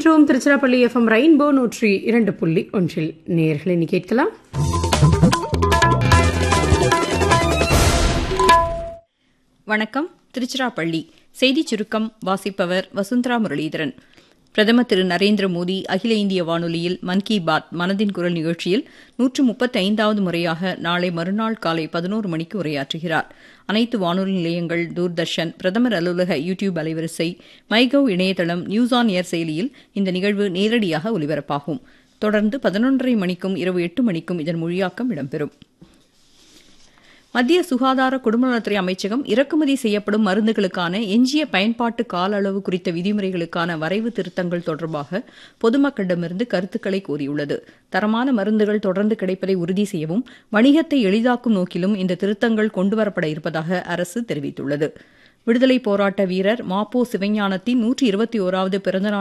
இணைந்திருக்கின்றோம் Tiruchirappalli FM rainbow நூற்றி இரண்டு புள்ளி ஒன்றில் நேர்களை நீ கேட்கலாம் வணக்கம் திருச்சிராப்பள்ளி செய்திச் சுருக்கம் வாசிப்பவர் வசுந்தரா முரளிதரன் பிரதமர் திரு நரேந்திர மோடி அகில இந்திய வானொலியில் மன் கி பாத் மனதின் குரல் நிகழ்ச்சியில் நூற்று முப்பத்தி ஐந்தாவது முறையாக நாளை மறுநாள் காலை பதினோரு மணிக்கு உரையாற்றுகிறார் அனைத்து வானொலி நிலையங்கள் தூர்தர்ஷன் பிரதமர் அலுவலக யூ டியூப் அலைவரிசை மைகவ் இணையதளம் நியூஸ் ஆன் ஏர் செயலியில் இந்த நிகழ்வு நேரடியாக ஒலிபரப்பாகும் தொடர்ந்து பதினொன்றரை மணிக்கும் இரவு எட்டு மணிக்கும் இதன் மொழியாக்கம் இடம்பெறும் மத்திய சுகாதார குடும்பநலத்துறை அமைச்சகம் இறக்குமதி செய்யப்படும் மருந்துகளுக்கான எஞ்சிய பயன்பாட்டு கால அளவு குறித்த விதிமுறைகளுக்கான வரைவு திருத்தங்கள் தொடர்பாக பொதுமக்களிடமிருந்து கருத்துக்களை கோரியுள்ளது தரமான மருந்துகள் தொடர்ந்து கிடைப்பதை உறுதி செய்யவும் வணிகத்தை எளிதாக்கும் நோக்கிலும் இந்த திருத்தங்கள் கொண்டுவரப்பட இருப்பதாக அரசு தெரிவித்துள்ளது விடுதலை போராட்ட வீரர் மாப்போ சிவஞானத்தின் நூற்றி இருபத்தி ஓராவது பிறந்தநாள்